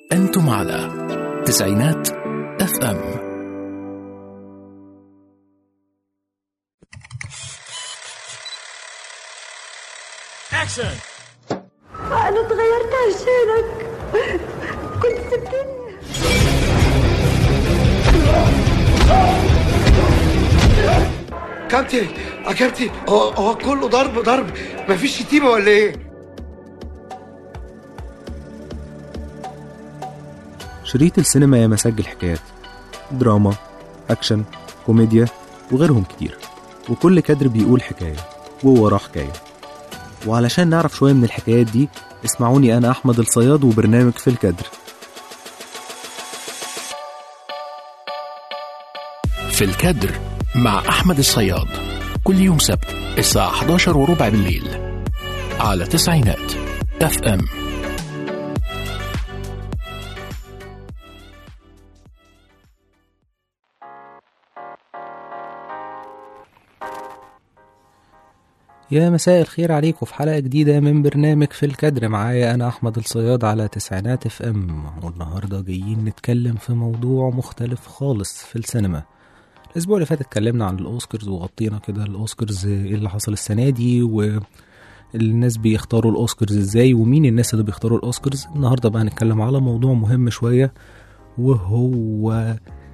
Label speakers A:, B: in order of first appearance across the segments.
A: أنتم على تسعينات اف ام
B: اكشن
C: أنا اتغيرت عشانك كنت سبتني
D: كابتن يا كابتن هو هو كله ضرب ضرب مفيش شتيمه ولا ايه؟
E: شريط السينما يا مسجل حكايات دراما أكشن كوميديا وغيرهم كتير وكل كادر بيقول حكاية ووراه حكاية وعلشان نعرف شوية من الحكايات دي اسمعوني أنا أحمد الصياد وبرنامج في الكادر
A: في الكادر مع أحمد الصياد كل يوم سبت الساعة 11 وربع بالليل على تسعينات اف ام
E: يا مساء الخير عليكم في حلقة جديدة من برنامج في الكادر معايا أنا أحمد الصياد على تسعينات اف ام والنهاردة جايين نتكلم في موضوع مختلف خالص في السينما الأسبوع اللي فات اتكلمنا عن الأوسكارز وغطينا كده الأوسكارز إيه اللي حصل السنة دي والناس بيختاروا الأوسكارز إزاي ومين الناس اللي بيختاروا الأوسكارز النهاردة بقى هنتكلم على موضوع مهم شوية وهو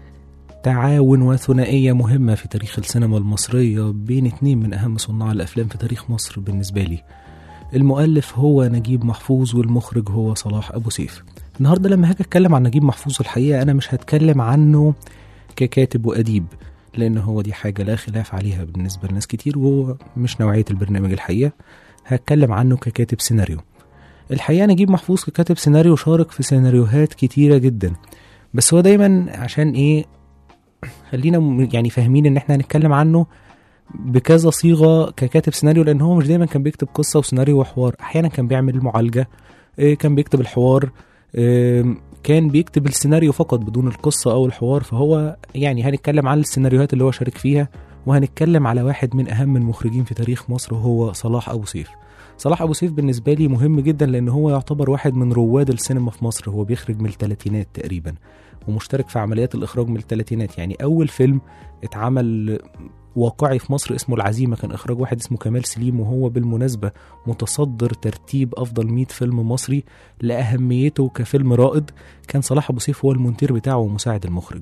E: تعاون وثنائية مهمة في تاريخ السينما المصرية بين اتنين من أهم صناع الأفلام في تاريخ مصر بالنسبة لي المؤلف هو نجيب محفوظ والمخرج هو صلاح أبو سيف النهاردة لما هاجي أتكلم عن نجيب محفوظ الحقيقة أنا مش هتكلم عنه ككاتب وأديب لأن هو دي حاجة لا خلاف عليها بالنسبة لناس كتير وهو مش نوعية البرنامج الحقيقة هتكلم عنه ككاتب سيناريو الحقيقة نجيب محفوظ ككاتب سيناريو شارك في سيناريوهات كتيرة جدا بس هو دايما عشان ايه خلينا م- يعني فاهمين ان احنا هنتكلم عنه بكذا صيغه ككاتب سيناريو لان هو مش دايما كان بيكتب قصه وسيناريو وحوار احيانا كان بيعمل المعالجه إيه، كان بيكتب الحوار إيه، كان بيكتب السيناريو فقط بدون القصه او الحوار فهو يعني هنتكلم عن السيناريوهات اللي هو شارك فيها وهنتكلم على واحد من اهم المخرجين في تاريخ مصر وهو صلاح ابو سيف صلاح ابو سيف بالنسبه لي مهم جدا لان هو يعتبر واحد من رواد السينما في مصر هو بيخرج من الثلاثينات تقريبا ومشترك في عمليات الإخراج من الثلاثينات يعني أول فيلم اتعمل واقعي في مصر اسمه العزيمة كان إخراج واحد اسمه كمال سليم وهو بالمناسبة متصدر ترتيب أفضل 100 فيلم مصري لأهميته كفيلم رائد كان صلاح أبو سيف هو المونتير بتاعه ومساعد المخرج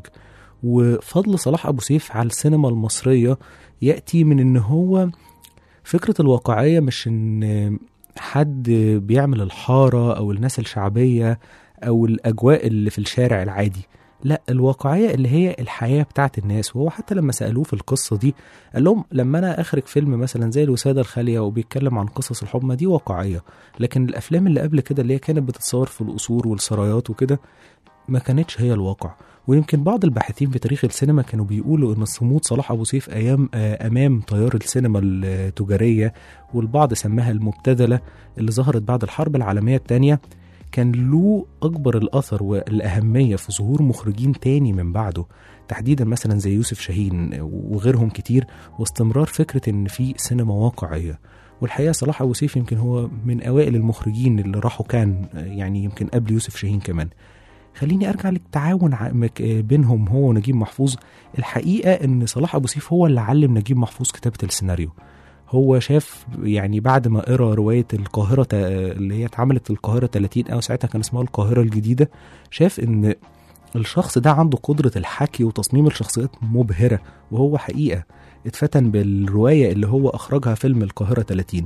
E: وفضل صلاح أبو سيف على السينما المصرية يأتي من إن هو فكرة الواقعية مش إن حد بيعمل الحارة أو الناس الشعبية او الاجواء اللي في الشارع العادي لا الواقعيه اللي هي الحياه بتاعت الناس وهو حتى لما سالوه في القصه دي قال لهم لما انا اخرج فيلم مثلا زي الوساده الخاليه وبيتكلم عن قصص الحب ما دي واقعيه لكن الافلام اللي قبل كده اللي هي كانت بتتصور في القصور والسرايات وكده ما كانتش هي الواقع ويمكن بعض الباحثين في تاريخ السينما كانوا بيقولوا ان صمود صلاح ابو سيف ايام آه، امام تيار السينما التجاريه والبعض سماها المبتذله اللي ظهرت بعد الحرب العالميه الثانيه كان له أكبر الأثر والأهمية في ظهور مخرجين تاني من بعده تحديدا مثلا زي يوسف شاهين وغيرهم كتير واستمرار فكرة إن في سينما واقعية والحقيقة صلاح أبو سيف يمكن هو من أوائل المخرجين اللي راحوا كان يعني يمكن قبل يوسف شاهين كمان خليني ارجع للتعاون ع- مك- بينهم هو ونجيب محفوظ الحقيقه ان صلاح ابو سيف هو اللي علم نجيب محفوظ كتابه السيناريو هو شاف يعني بعد ما قرا روايه القاهره تا- اللي هي اتعملت القاهره 30 او ساعتها كان اسمها القاهره الجديده شاف ان الشخص ده عنده قدره الحكي وتصميم الشخصيات مبهره وهو حقيقه اتفتن بالروايه اللي هو اخرجها فيلم القاهره 30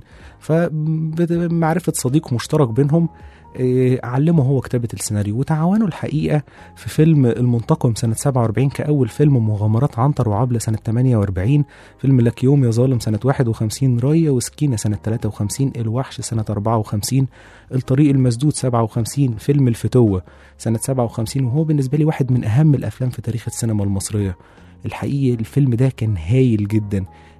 E: فبمعرفه صديق مشترك بينهم إيه، علمه هو كتابة السيناريو وتعاونوا الحقيقة في فيلم المنتقم سنة 47 كأول فيلم مغامرات عنتر وعبلة سنة 48 فيلم لك يوم يا ظالم سنة 51 راية وسكينة سنة 53 الوحش سنة 54 الطريق المسدود 57 فيلم الفتوة سنة 57 وهو بالنسبة لي واحد من أهم الأفلام في تاريخ السينما المصرية الحقيقة الفيلم ده كان هايل جدا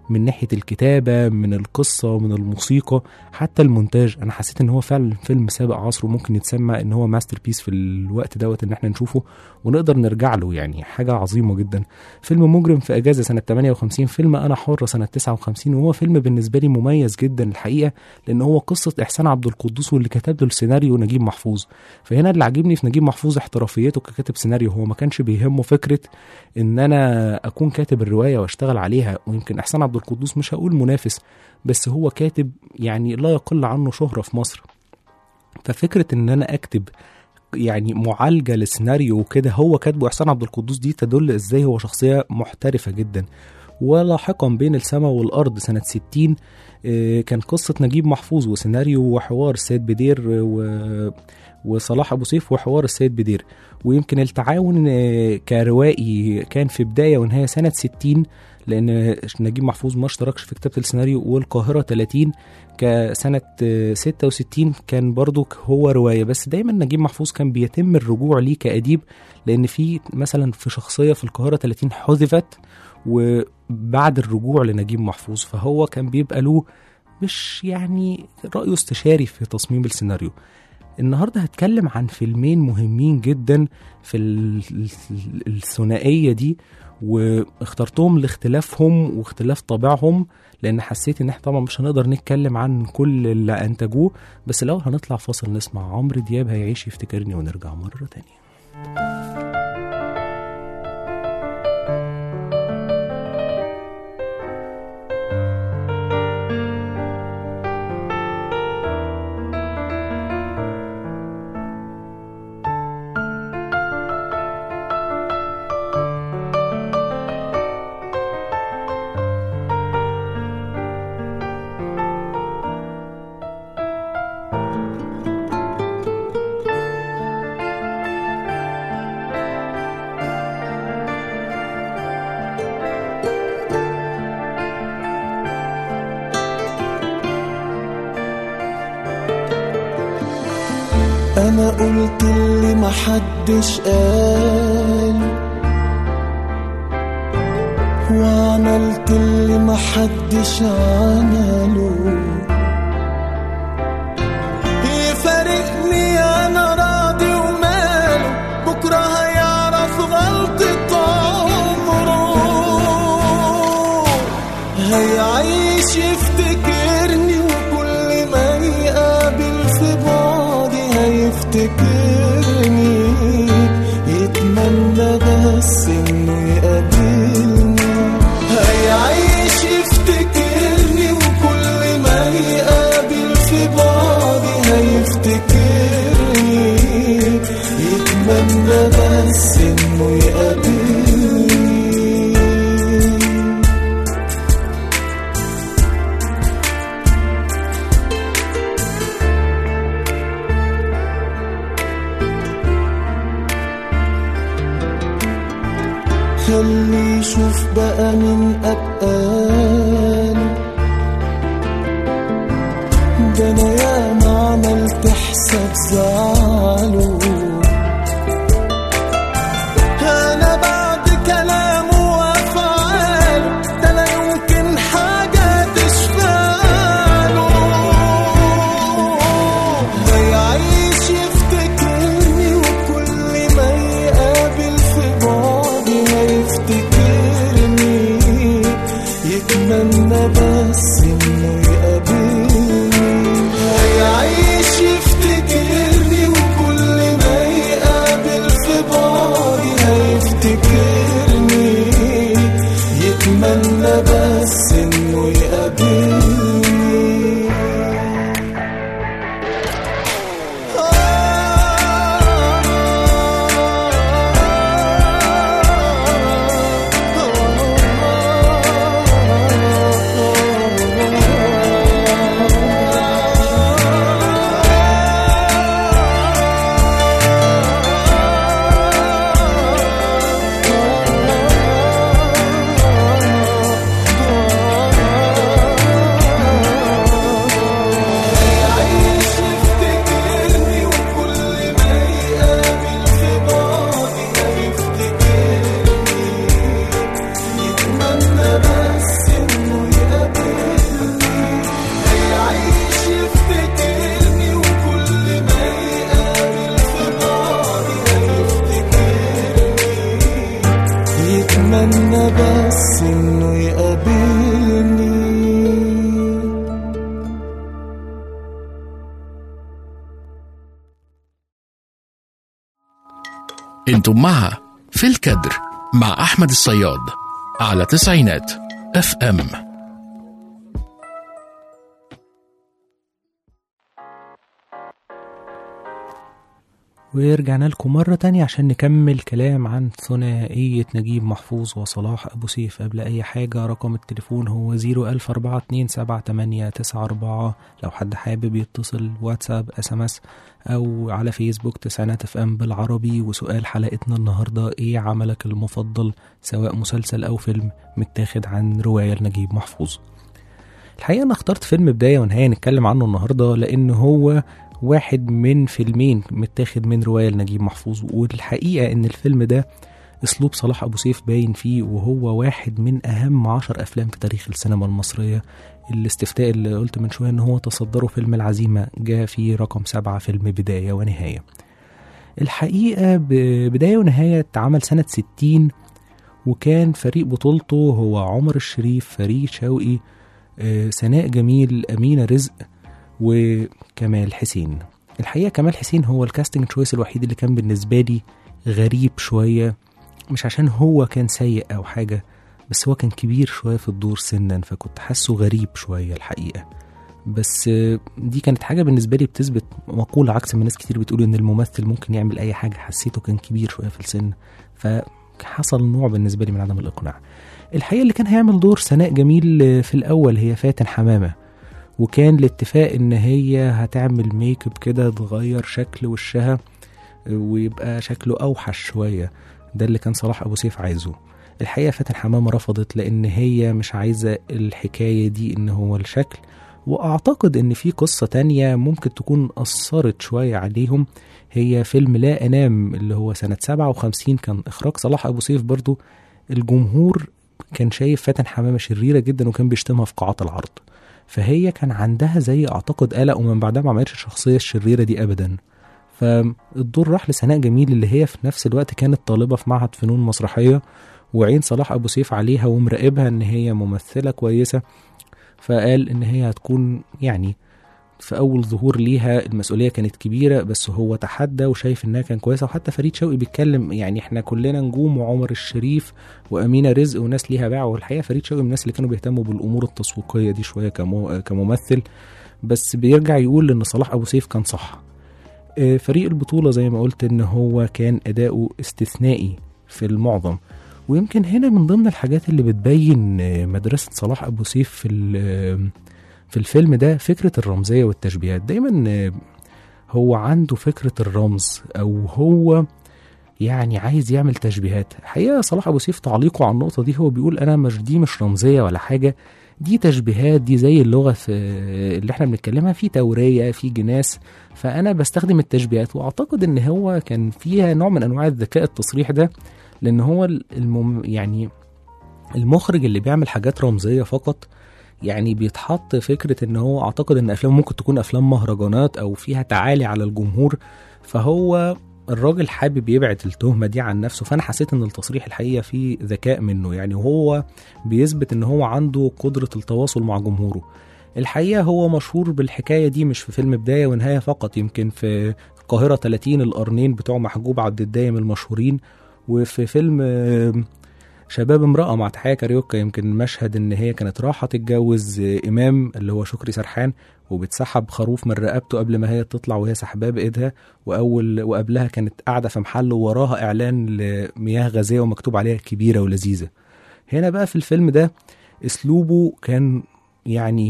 E: من ناحيه الكتابه من القصه من الموسيقى حتى المونتاج انا حسيت ان هو فعلا فيلم سابق عصره ممكن يتسمى ان هو ماستر بيس في الوقت دوت ان احنا نشوفه ونقدر نرجع له يعني حاجه عظيمه جدا فيلم مجرم في اجازه سنه 58 فيلم انا حر سنه 59 وهو فيلم بالنسبه لي مميز جدا الحقيقه لان هو قصه احسان عبد القدوس واللي كتب له السيناريو نجيب محفوظ فهنا اللي عاجبني في نجيب محفوظ احترافيته ككاتب سيناريو هو ما كانش بيهمه فكره ان انا اكون كاتب الروايه واشتغل عليها ويمكن احسان عبد القدوس مش هقول منافس بس هو كاتب يعني لا يقل عنه شهره في مصر ففكره ان انا اكتب يعني معالجه لسيناريو وكده هو كاتبه احسان عبد القدوس دي تدل ازاي هو شخصيه محترفه جدا ولاحقا بين السماء والارض سنه 60 آه، كان قصه نجيب محفوظ وسيناريو وحوار السيد بدير و وصلاح ابو سيف وحوار السيد بدير ويمكن التعاون آه، كروائي كان في بدايه ونهايه سنه 60 لان نجيب محفوظ ما اشتركش في كتابه السيناريو والقاهره 30 كسنه آه، 66 كان برضو هو روايه بس دايما نجيب محفوظ كان بيتم الرجوع ليه كاديب لان في مثلا في شخصيه في القاهره 30 حذفت وبعد الرجوع لنجيب محفوظ فهو كان بيبقى له مش يعني رأيه استشاري في تصميم السيناريو النهارده هتكلم عن فيلمين مهمين جدا في ال- ال- الثنائيه دي واخترتهم لاختلافهم واختلاف طبعهم لان حسيت ان احنا طبعا مش هنقدر نتكلم عن كل اللي انتجوه بس لو هنطلع فاصل نسمع عمرو دياب هيعيش يفتكرني ونرجع مره تانية
F: انا قلت اللي محدش قال وعملت اللي محدش عمله يفارقني انا راضي وماله بكره هيعرف غلطة عمره هيعيش يفتكرني وكل ما يقابل في بعدي هيفتكرني يتمنى بس انه يقابلني هيعيش يفتكرني وكل ما يقابل في بعدي هيفتكرني يتمنى بس انه يقابلني خلي يشوف بقى من أبقال ده أنا ياما عملت حساب زعله أنا بعد كلامه وأفعاله ده لا يمكن حاجة تشفاله هيعيش يفتكرني وكل ما يقابل في بعدي هيفتكرني يتمنى بس انه يقابلني هيعيش يفتكرني
A: انتم مع في الكدر مع أحمد الصياد على تسعينات اف ام
E: ورجعنا لكم مرة تانية عشان نكمل كلام عن ثنائية نجيب محفوظ وصلاح أبو سيف قبل أي حاجة رقم التليفون هو زيرو ألف أربعة اتنين سبعة تمانية تسعة أربعة لو حد حابب يتصل واتساب اس ام اس أو على فيسبوك تسعينات اف ام بالعربي وسؤال حلقتنا النهاردة إيه عملك المفضل سواء مسلسل أو فيلم متاخد عن رواية لنجيب محفوظ الحقيقة أنا اخترت فيلم بداية ونهاية نتكلم عنه النهاردة لأن هو واحد من فيلمين متاخد من رواية لنجيب محفوظ والحقيقة إن الفيلم ده أسلوب صلاح أبو سيف باين فيه وهو واحد من أهم عشر أفلام في تاريخ السينما المصرية الاستفتاء اللي قلت من شوية إن هو تصدره فيلم العزيمة جاء فيه رقم سبعة فيلم بداية ونهاية الحقيقة ب- بداية ونهاية اتعمل سنة ستين وكان فريق بطولته هو عمر الشريف فريد شوقي آه، سناء جميل أمينة رزق وكمال حسين الحقيقة كمال حسين هو الكاستنج تشويس الوحيد اللي كان بالنسبة لي غريب شوية مش عشان هو كان سيء أو حاجة بس هو كان كبير شوية في الدور سنا فكنت حاسه غريب شوية الحقيقة بس آه، دي كانت حاجة بالنسبة لي بتثبت مقولة عكس ما ناس كتير بتقول إن الممثل ممكن يعمل أي حاجة حسيته كان كبير شوية في السن فحصل نوع بالنسبة لي من عدم الإقناع الحقيقة اللي كان هيعمل دور سناء جميل آه، في الأول هي فاتن حمامة وكان الاتفاق ان هي هتعمل ميك اب كده تغير شكل وشها ويبقى شكله اوحش شويه ده اللي كان صلاح ابو سيف عايزه الحقيقه فاتن حمامه رفضت لان هي مش عايزه الحكايه دي ان هو الشكل واعتقد ان في قصه تانية ممكن تكون اثرت شويه عليهم هي فيلم لا انام اللي هو سنه 57 كان اخراج صلاح ابو سيف برضو الجمهور كان شايف فاتن حمامه شريره جدا وكان بيشتمها في قاعات العرض فهي كان عندها زي اعتقد قلق ومن بعدها ما عملتش الشخصيه الشريره دي ابدا فالدور راح لسناء جميل اللي هي في نفس الوقت كانت طالبه في معهد فنون مسرحيه وعين صلاح ابو سيف عليها ومراقبها ان هي ممثله كويسه فقال ان هي هتكون يعني في اول ظهور ليها المسؤوليه كانت كبيره بس هو تحدى وشايف انها كان كويسه وحتى فريد شوقي بيتكلم يعني احنا كلنا نجوم وعمر الشريف وامينه رزق وناس ليها باع والحقيقه فريد شوقي من الناس اللي كانوا بيهتموا بالامور التسويقيه دي شويه كمو كممثل بس بيرجع يقول ان صلاح ابو سيف كان صح آه، فريق البطوله زي ما قلت ان هو كان اداؤه استثنائي في المعظم ويمكن هنا من ضمن الحاجات اللي بتبين آه، مدرسه صلاح ابو سيف في ال- في الفيلم ده فكره الرمزيه والتشبيهات دايما آه، هو عنده فكره الرمز او هو يعني عايز يعمل تشبيهات الحقيقه صلاح ابو سيف تعليقه على النقطه دي هو بيقول انا مش دي مش رمزيه ولا حاجه دي تشبيهات دي زي اللغه في اللي احنا بنتكلمها في توريه في جناس فانا بستخدم التشبيهات واعتقد ان هو كان فيها نوع من انواع الذكاء التصريح ده لان هو المم يعني المخرج اللي بيعمل حاجات رمزيه فقط يعني بيتحط فكره ان هو اعتقد ان افلام ممكن تكون افلام مهرجانات او فيها تعالي على الجمهور فهو الراجل حابب يبعد التهمه دي عن نفسه فانا حسيت ان التصريح الحقيقه فيه ذكاء منه يعني هو بيثبت ان هو عنده قدره التواصل مع جمهوره الحقيقه هو مشهور بالحكايه دي مش في فيلم بدايه ونهايه فقط يمكن في القاهره 30 القرنين بتوع محجوب عبد الدايم المشهورين وفي فيلم آه، شباب امرأة مع تحية كاريوكا يمكن مشهد ان هي كانت رايحة تتجوز آه، امام اللي هو شكري سرحان وبتسحب خروف من رقبته قبل ما هي تطلع وهي سحباه بايدها واول وقبلها كانت قاعدة في محل ووراها اعلان لمياه غازية ومكتوب عليها كبيرة ولذيذة هنا بقى في الفيلم ده اسلوبه كان يعني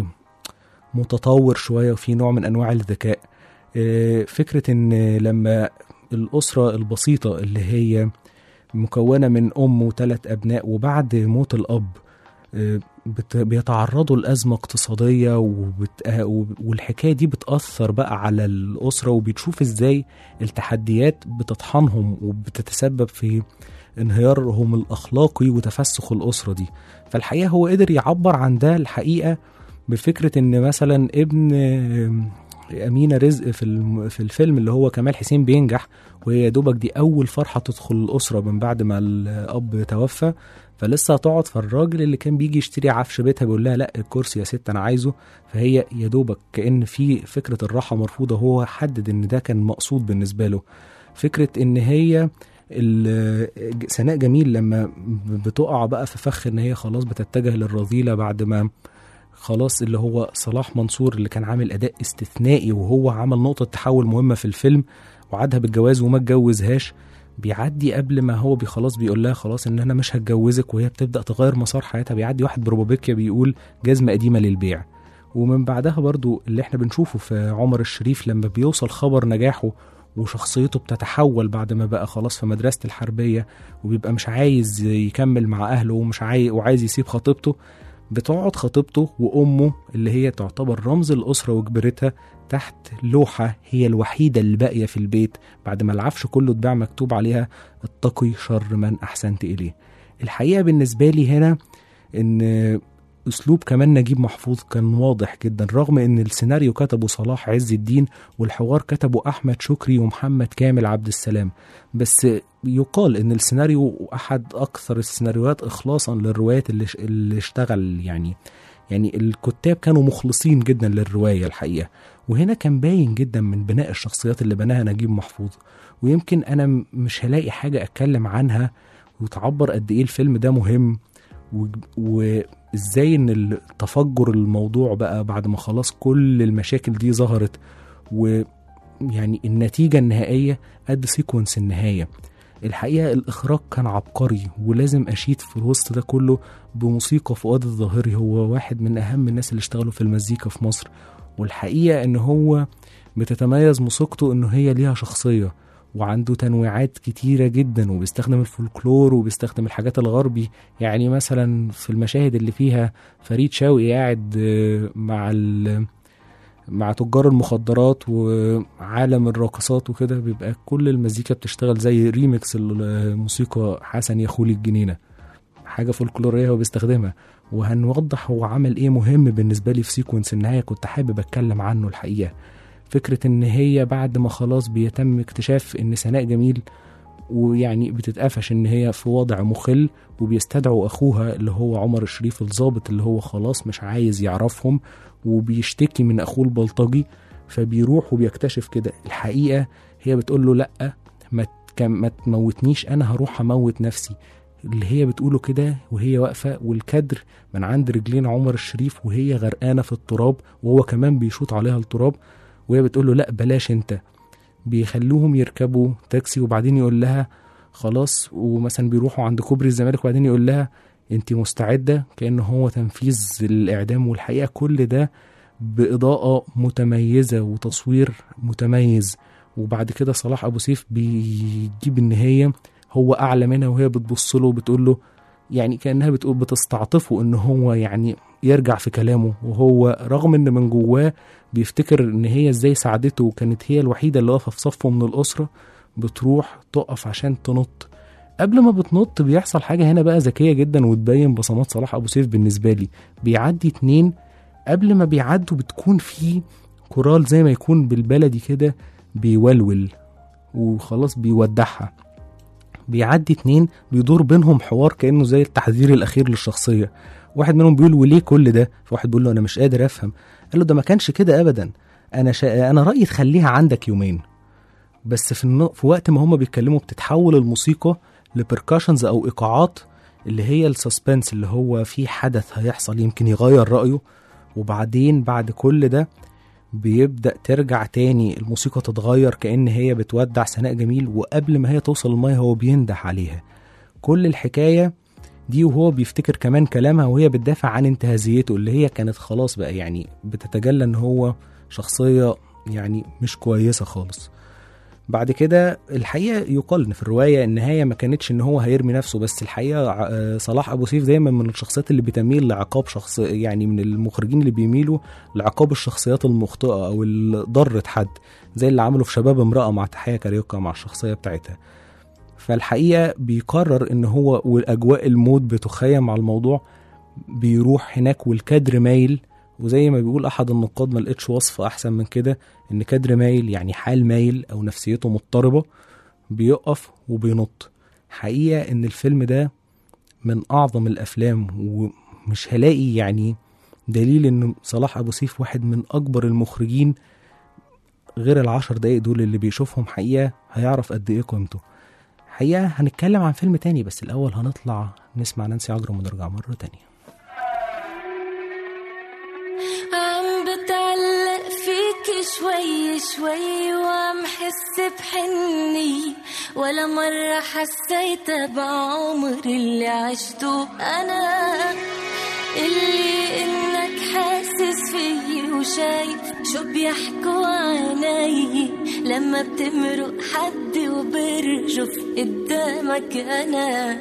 E: متطور شوية وفي نوع من انواع الذكاء آه، فكرة ان لما الأسرة البسيطة اللي هي مكونة من أم وثلاث أبناء وبعد موت الأب آه، بت- بيتعرضوا لأزمة اقتصادية وبت... آه، والحكاية دي بتأثر بقى على الأسرة وبتشوف إزاي التحديات بتطحنهم وبتتسبب في انهيارهم الأخلاقي وتفسخ الأسرة دي فالحقيقة هو قدر يعبر عن ده الحقيقة بفكرة إن مثلا ابن آه، أمينة رزق في الم- في الفيلم اللي هو كمال حسين بينجح وهي يا دوبك دي أول فرحة تدخل الأسرة من بعد ما الأب توفى فلسه هتقعد فالراجل اللي كان بيجي يشتري عفش بيتها بيقول لها لا الكرسي يا ست أنا عايزه فهي يا دوبك كأن في فكرة الراحة مرفوضة هو حدد إن ده كان مقصود بالنسبة له فكرة إن هي ال- سناء جميل لما بتقع بقى في فخ ان هي خلاص بتتجه للرذيله بعد ما خلاص اللي هو صلاح منصور اللي كان عامل اداء استثنائي وهو عمل نقطه تحول مهمه في الفيلم وعدها بالجواز وما اتجوزهاش بيعدي قبل ما هو بي خلاص بيقول لها خلاص ان انا مش هتجوزك وهي بتبدا تغير مسار حياتها بيعدي واحد بروبابيكيا بيقول جزمه قديمه للبيع ومن بعدها برضو اللي احنا بنشوفه في عمر الشريف لما بيوصل خبر نجاحه وشخصيته بتتحول بعد ما بقى خلاص في مدرسة الحربية وبيبقى مش عايز يكمل مع أهله ومش عايز وعايز يسيب خطيبته بتقعد خطيبته وأمه اللي هي تعتبر رمز الأسرة وكبرتها تحت لوحة هي الوحيدة اللي باقية في البيت بعد ما العفش كله اتباع مكتوب عليها اتقي شر من أحسنت إليه الحقيقة بالنسبة لي هنا إن اسلوب كمان نجيب محفوظ كان واضح جدا رغم ان السيناريو كتبه صلاح عز الدين والحوار كتبه احمد شكري ومحمد كامل عبد السلام بس يقال ان السيناريو احد اكثر السيناريوهات اخلاصا للروايات اللي, اللي اشتغل يعني يعني الكتاب كانوا مخلصين جدا للروايه الحقيقه وهنا كان باين جدا من بناء الشخصيات اللي بناها نجيب محفوظ ويمكن انا م- مش هلاقي حاجه اتكلم عنها وتعبر قد ايه الفيلم ده مهم و- وازاي ان التفجر الموضوع بقى بعد ما خلاص كل المشاكل دي ظهرت ويعني النتيجة النهائية قد سيكونس النهاية الحقيقة الإخراج كان عبقري ولازم أشيد في الوسط ده كله بموسيقى فؤاد الظاهري هو واحد من أهم الناس اللي اشتغلوا في المزيكا في مصر والحقيقة إن هو بتتميز موسيقته إنه هي ليها شخصية وعنده تنويعات كتيرة جدا وبيستخدم الفولكلور وبيستخدم الحاجات الغربي يعني مثلا في المشاهد اللي فيها فريد شوقي قاعد آه، مع ال مع تجار المخدرات وعالم الراقصات وكده بيبقى كل المزيكا بتشتغل زي ريميكس الموسيقى حسن يخولي الجنينة حاجة فولكلورية هو بيستخدمها وهنوضح هو عمل ايه مهم بالنسبة لي في سيكونس النهاية كنت حابب اتكلم عنه الحقيقة فكرة ان هي بعد ما خلاص بيتم اكتشاف ان سناء جميل ويعني بتتقفش ان هي في وضع مخل وبيستدعوا اخوها اللي هو عمر الشريف الضابط اللي هو خلاص مش عايز يعرفهم وبيشتكي من اخوه البلطجي فبيروح وبيكتشف كده الحقيقه هي بتقول له لا ما تك- ما تموتنيش انا هروح اموت نفسي اللي هي بتقوله كده وهي واقفه والكدر من عند رجلين عمر الشريف وهي غرقانه في التراب وهو كمان بيشوط عليها التراب وهي بتقول له لا بلاش انت بيخلوهم يركبوا تاكسي وبعدين يقول لها خلاص ومثلا بيروحوا عند كوبري الزمالك وبعدين يقول لها انت مستعده كانه هو تنفيذ الاعدام والحقيقه كل ده باضاءه متميزه وتصوير متميز وبعد كده صلاح ابو سيف بيجيب ان هي هو اعلى منها وهي بتبص له وبتقول له يعني كانها بتقول بتستعطفه ان هو يعني يرجع في كلامه وهو رغم ان من جواه بيفتكر ان هي ازاي ساعدته وكانت هي الوحيده اللي واقفه في صفه من الاسره بتروح تقف عشان تنط قبل ما بتنط بيحصل حاجه هنا بقى ذكيه جدا وتبين بصمات صلاح ابو سيف بالنسبه لي بيعدي اتنين قبل ما بيعدوا بتكون في كورال زي ما يكون بالبلدي كده بيولول وخلاص بيودعها بيعدي اتنين بيدور بينهم حوار كانه زي التحذير الاخير للشخصيه واحد منهم بيقول وليه كل ده فواحد بيقول له انا مش قادر افهم قال له ده ما كانش كده ابدا انا شا... انا رايي تخليها عندك يومين بس في, الن... في وقت ما هما بيتكلموا بتتحول الموسيقى لبركاشنز او ايقاعات اللي هي السسبنس اللي هو في حدث هيحصل يمكن يغير رايه وبعدين بعد كل ده بيبدا ترجع تاني الموسيقى تتغير كان هي بتودع سناء جميل وقبل ما هي توصل الميه هو بينده عليها كل الحكايه دي وهو بيفتكر كمان كلامها وهي بتدافع عن انتهازيته اللي هي كانت خلاص بقى يعني بتتجلى ان هو شخصيه يعني مش كويسه خالص بعد كده الحقيقه يقال ان في الروايه النهايه ما كانتش ان هو هيرمي نفسه بس الحقيقه ع- صلاح ابو سيف دايما من الشخصيات اللي بتميل لعقاب شخص يعني من المخرجين اللي بيميلوا لعقاب الشخصيات المخطئه او اللي ضرت حد زي اللي عمله في شباب امراه مع تحيه كاريوكا مع الشخصيه بتاعتها فالحقيقه بيقرر ان هو والاجواء الموت بتخيم على الموضوع بيروح هناك والكادر مايل وزي ما بيقول احد النقاد ما لقيتش وصف احسن من كده ان كادر مايل يعني حال مايل او نفسيته مضطربه بيقف وبينط حقيقه ان الفيلم ده من اعظم الافلام ومش هلاقي يعني دليل ان صلاح ابو سيف واحد من اكبر المخرجين غير العشر دقايق دول اللي بيشوفهم حقيقه هيعرف قد ايه قيمته حقيقة هنتكلم عن فيلم تاني بس الأول هنطلع نسمع نانسي عجرم ونرجع مرة تانية
G: عم بتعلق فيك شوي شوي وعم حس بحني ولا مرة حسيت بعمر اللي عشته أنا اللي إنك حاسس فيي وشايف شو بيحكوا عني لما بتمرق حد وبرجف قدامك أنا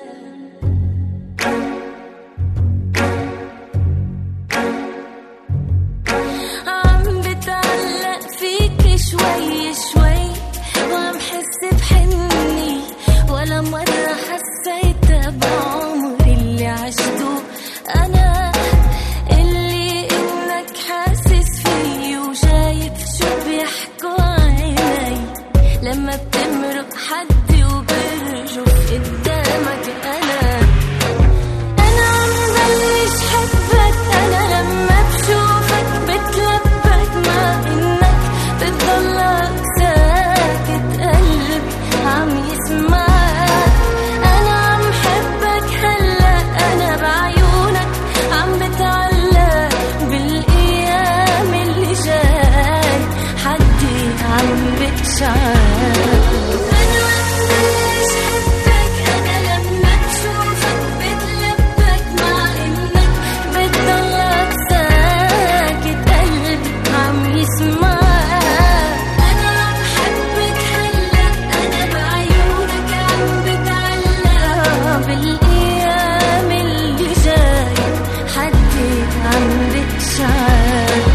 G: عم بتعلق فيك شوي شوي وعم حس بحني ولا مرة حسيت بعمري اللي عشته أنا اللي إنك حاسس فيه وشايف شو بيحكوا عيني لما بتمرق حد وبرجف قدامك أنا أنا عم بلش حبك أنا لما بشوفك بتلبك مع إنك بتضلك ساكت قلب عم يسمعك أنا عم حبك هلا أنا بعيونك عم بتعلق بالأيام اللي جاي حدي عم بتشعر أنا عم بلش حبك أنا لما بشوفك بتلبك مع إنك بتضلك ساكت قلبي عم يسمعك أنا عم حبك هلا أنا بعيونك عم بتعلق بالأيام اللي جاي حدي عم بتشعر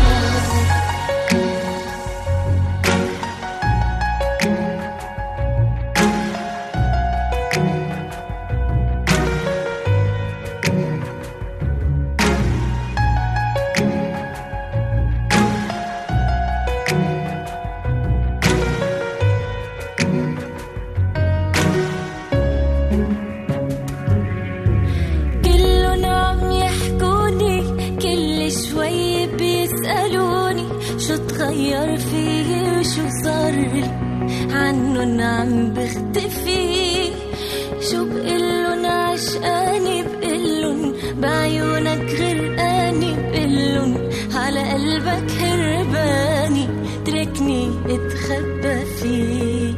G: كلهم عم يحكوني كل شوي بيسألوني شو تغير فيي وشو صار لي عنن عم بختفي شو بقلن عشقاني بقلن بعيونك غرقاني بقلن على قلبك هرباني تركني اتخبى فيه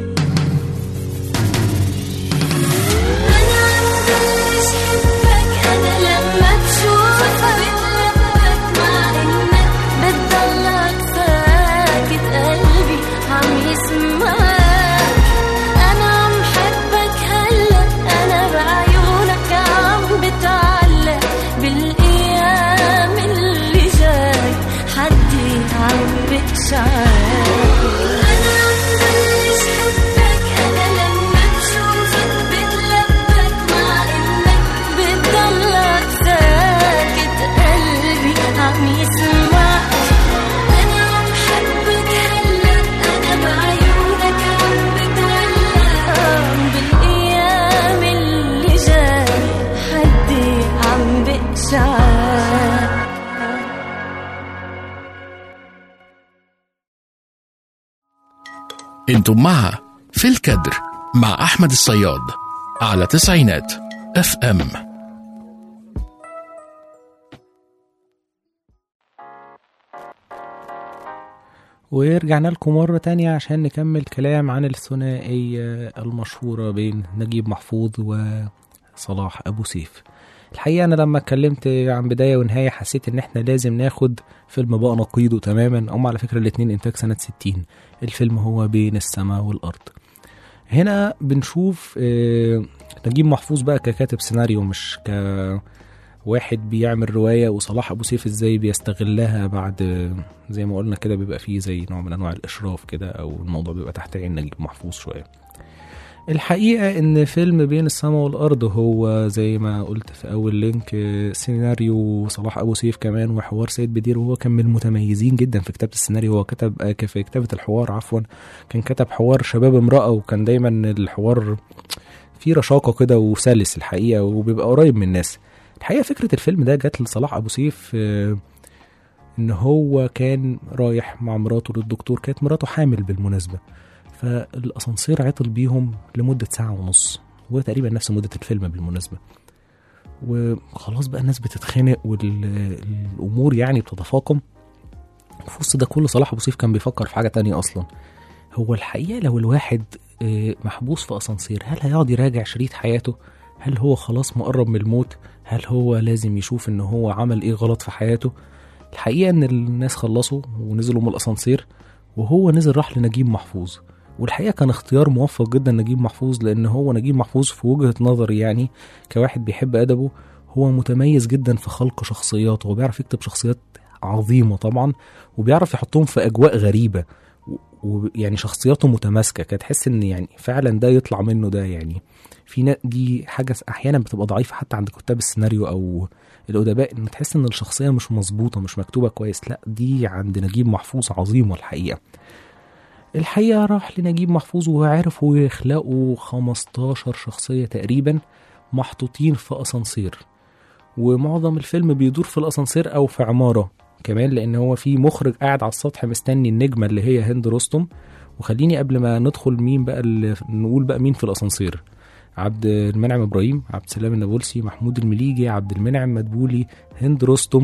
G: أنا عم بلش حبك أنا لما بشوفك بتلبك مع إنك بتضلك ساكت قلبي عم يسمعك أنا عم حبك هلا أنا بعيونك عم بتعلق بالأيام اللي جاي حدي عم بتشعر أنا عم بلش حبك أنا لما بشوفك بتلبك مع إنك بتضلك ساكت قلبي عم يسمعك أنا عم حبك هلا أنا بعيونك عم بتعلق بالأيام اللي جاي حدي عم بتشعر
A: انتم مع في الكدر مع أحمد الصياد على تسعينات اف ام
E: ورجعنا لكم مرة تانية عشان نكمل كلام عن الثنائية المشهورة بين نجيب محفوظ وصلاح أبو سيف الحقيقة أنا لما اتكلمت عن بداية ونهاية حسيت إن إحنا لازم ناخد فيلم بقى نقيضه تماما هم على فكرة الاتنين إنتاج سنة 60 الفيلم هو بين السماء والأرض هنا بنشوف آه، نجيب محفوظ بقى ككاتب سيناريو مش كواحد بيعمل رواية وصلاح أبو سيف إزاي بيستغلها بعد آه، زي ما قلنا كده بيبقى فيه زي نوع من أنواع الإشراف كده أو الموضوع بيبقى تحت عين نجيب محفوظ شوية الحقيقة إن فيلم بين السماء والأرض هو زي ما قلت في أول لينك آه، سيناريو صلاح أبو سيف كمان وحوار سيد بدير وهو كان من المتميزين جدا في كتابة السيناريو هو كتب آه، في كتابة الحوار عفوا كان كتب حوار شباب امرأة وكان دايما الحوار فيه رشاقة كده وسلس الحقيقة وبيبقى قريب من الناس الحقيقة فكرة الفيلم ده جات لصلاح أبو سيف آه، إن هو كان رايح مع مراته للدكتور كانت مراته حامل بالمناسبة فالاسانسير عطل بيهم لمده ساعه ونص وتقريبا نفس مده الفيلم بالمناسبه وخلاص بقى الناس بتتخنق والامور يعني بتتفاقم في وسط ده كله صلاح ابو سيف كان بيفكر في حاجه تانية اصلا هو الحقيقه لو الواحد آه، محبوس في اسانسير هل هيقعد يراجع شريط حياته هل هو خلاص مقرب من الموت هل هو لازم يشوف ان هو عمل ايه غلط في حياته الحقيقه ان الناس خلصوا ونزلوا من الاسانسير وهو نزل راح لنجيب محفوظ والحقيقه كان اختيار موفق جدا نجيب محفوظ لان هو نجيب محفوظ في وجهه نظري يعني كواحد بيحب ادبه هو متميز جدا في خلق شخصيات هو بيعرف يكتب شخصيات عظيمه طبعا وبيعرف يحطهم في اجواء غريبه ويعني شخصياته متماسكه كانت تحس ان يعني فعلا ده يطلع منه ده يعني في نا- دي حاجه احيانا بتبقى ضعيفه حتى عند كتاب السيناريو او الادباء ان تحس ان الشخصيه مش مظبوطه مش مكتوبه كويس لا دي عند نجيب محفوظ عظيمه الحقيقه الحقيقه راح لنجيب محفوظ وعرفوا يخلقوا 15 شخصيه تقريبا محطوطين في اسانسير ومعظم الفيلم بيدور في الاسانسير او في عماره كمان لان هو في مخرج قاعد على السطح مستني النجمه اللي هي هند رستم وخليني قبل ما ندخل مين بقى اللي نقول بقى مين في الاسانسير عبد المنعم ابراهيم عبد السلام النابلسي محمود المليجي عبد المنعم مدبولي هند رستم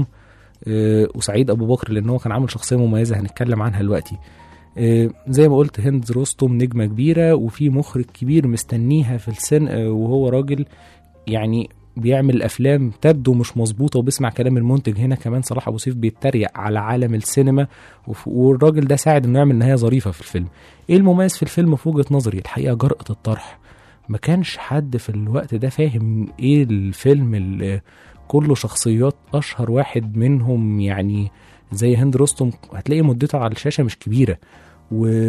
E: آه، وسعيد ابو بكر لان هو كان عامل شخصيه مميزه هنتكلم عنها دلوقتي آه، زي ما قلت هند رستم نجمه كبيره وفي مخرج كبير مستنيها في السن آه، وهو راجل يعني بيعمل افلام تبدو مش مظبوطه وبيسمع كلام المنتج هنا كمان صلاح ابو سيف بيتريق على عالم السينما وف- والراجل ده ساعد انه يعمل نهايه ظريفه في الفيلم ايه المميز في الفيلم في وجهه نظري الحقيقه جرأه الطرح ما كانش حد في الوقت ده فاهم ايه الفيلم اللي كله شخصيات اشهر واحد منهم يعني زي هند رستم هتلاقي مدته على الشاشه مش كبيره و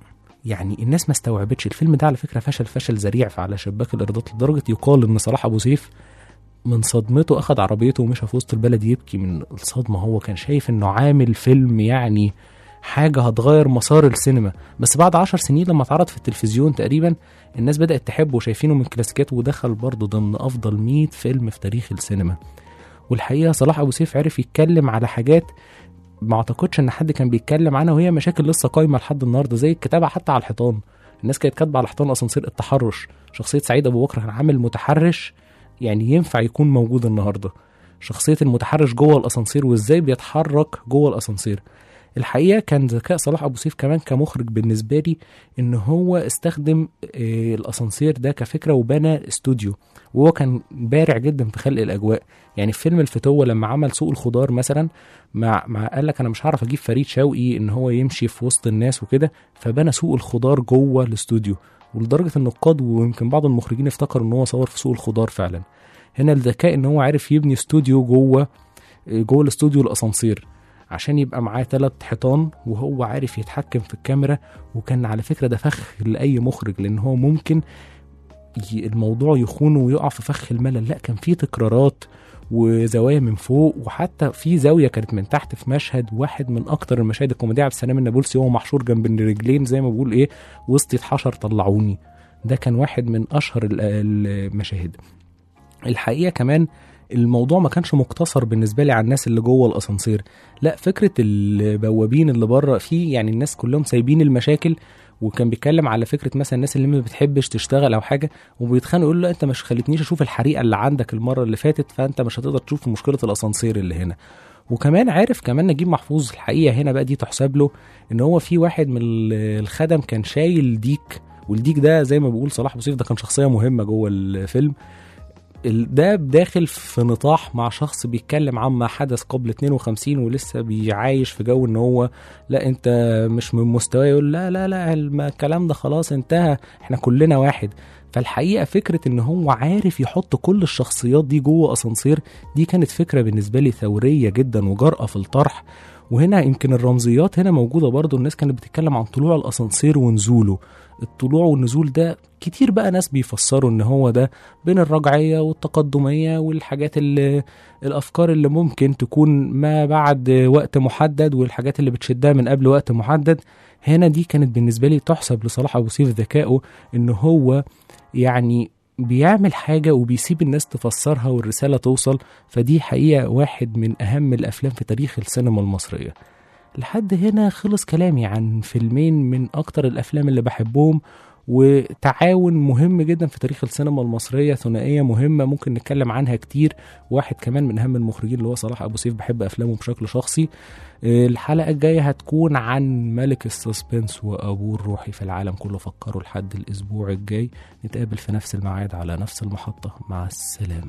E: يعني الناس ما استوعبتش الفيلم ده على فكره فشل فشل ذريع على شباك الايرادات لدرجه يقال ان صلاح ابو سيف من صدمته اخد عربيته ومشى في وسط البلد يبكي من الصدمه هو كان شايف انه عامل فيلم يعني حاجه هتغير مسار السينما بس بعد عشر سنين لما اتعرض في التلفزيون تقريبا الناس بدات تحبه وشايفينه من كلاسيكات ودخل برضه ضمن افضل 100 فيلم في تاريخ السينما والحقيقه صلاح ابو سيف عرف يتكلم على حاجات ما اعتقدش ان حد كان بيتكلم عنها وهي مشاكل لسه قايمه لحد النهارده زي الكتابه حتى على الحيطان الناس كانت كاتبه على الحيطان اسانسير التحرش شخصيه سعيد ابو بكر كان عامل متحرش يعني ينفع يكون موجود النهارده شخصيه المتحرش جوه الاسانسير وازاي بيتحرك جوه الاسانسير الحقيقه كان ذكاء صلاح ابو سيف كمان كمخرج بالنسبه لي ان هو استخدم آه، الاسانسير ده كفكره وبنى استوديو وهو كان بارع جدا في خلق الاجواء يعني في فيلم الفتوه لما عمل سوق الخضار مثلا مع, مع قال لك انا مش هعرف اجيب فريد شوقي ان هو يمشي في وسط الناس وكده فبنى سوق الخضار جوه الاستوديو ولدرجه النقاد ويمكن بعض المخرجين افتكروا ان هو صور في سوق الخضار فعلا هنا الذكاء ان هو عارف يبني استوديو جوه جوه الاستوديو الاسانسير عشان يبقى معاه ثلاث حيطان وهو عارف يتحكم في الكاميرا وكان على فكره ده فخ لاي مخرج لان هو ممكن ي- الموضوع يخونه ويقع في فخ الملل لا كان في تكرارات وزوايا من فوق وحتى في زاويه كانت من تحت في مشهد واحد من اكتر المشاهد الكوميديه عبد السلام النابلسي وهو محشور جنب الرجلين زي ما بقول ايه وسط اتحشر طلعوني ده كان واحد من اشهر ال- المشاهد الحقيقه كمان الموضوع ما كانش مقتصر بالنسبه لي على الناس اللي جوه الاسانسير لا فكره البوابين اللي بره في يعني الناس كلهم سايبين المشاكل وكان بيتكلم على فكره مثلا الناس اللي ما بتحبش تشتغل او حاجه وبيتخانقوا يقول له انت مش خلتنيش اشوف الحريقه اللي عندك المره اللي فاتت فانت مش هتقدر تشوف مشكله الاسانسير اللي هنا وكمان عارف كمان نجيب محفوظ الحقيقه هنا بقى دي تحسب له ان هو في واحد من ال- الخدم كان شايل ديك والديك ده زي ما بيقول صلاح ابو سيف ده كان شخصيه مهمه جوه الفيلم ال- ده داخل في نطاح مع شخص بيتكلم عما حدث قبل 52 ولسه بيعايش في جو ان هو لا انت مش من مستواه يقول لا لا لا الم- الكلام ده خلاص انتهى احنا كلنا واحد فالحقيقه فكره ان هو عارف يحط كل الشخصيات دي جوه اسانسير دي كانت فكره بالنسبه لي ثوريه جدا وجرأه في الطرح وهنا يمكن الرمزيات هنا موجوده برضو الناس كانت بتتكلم عن طلوع الاسانسير ونزوله الطلوع والنزول ده كتير بقى ناس بيفسروا ان هو ده بين الرجعيه والتقدميه والحاجات اللي الافكار اللي ممكن تكون ما بعد وقت محدد والحاجات اللي بتشدها من قبل وقت محدد هنا دي كانت بالنسبه لي تحسب لصلاح ابو سيف ذكائه ان هو يعني بيعمل حاجة وبيسيب الناس تفسرها والرسالة توصل فدي حقيقة واحد من أهم الأفلام في تاريخ السينما المصرية لحد هنا خلص كلامي عن فيلمين من أكتر الأفلام اللي بحبهم وتعاون مهم جدا في تاريخ السينما المصرية ثنائية مهمة ممكن نتكلم عنها كتير واحد كمان من أهم المخرجين اللي هو صلاح أبو سيف بحب أفلامه بشكل شخصي آه، الحلقة الجاية هتكون عن ملك السسبنس وأبوه الروحي في العالم كله فكروا لحد الأسبوع الجاي نتقابل في نفس الميعاد على نفس المحطة مع السلامة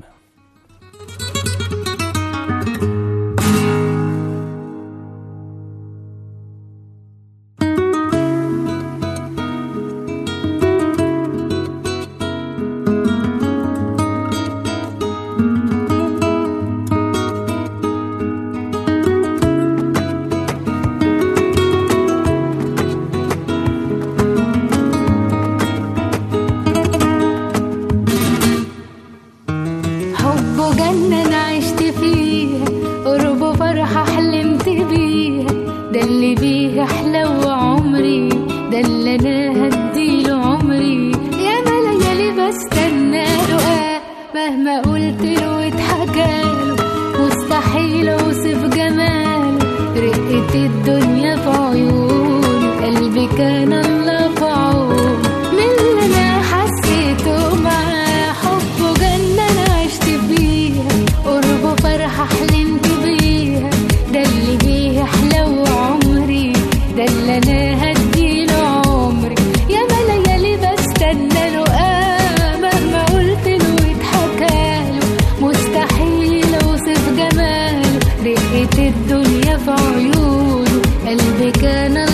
G: حبه جنة أنا عشت فيها قربه فرحة حلمت بيها ده اللي بيه أحلى عمري ده اللي أنا هديله عمري يا ما ليالي بستنى له آه مهما قلت له واتحكاله مستحيل أوصف جماله رقة الدنيا في عيونه قلبي كان الله في عونه من اللي أنا حسيته معاه حبه جنة أنا عشت بيها قربه فرحة حلمت بيها ده اللي بيه أحلى عمري ده اللي أنا هديله عمري يا ما ليالي بستنى له آه مهما قلت له واتحكاله مستحيل أوصف جماله رقة الدنيا في عيونه قلبي كان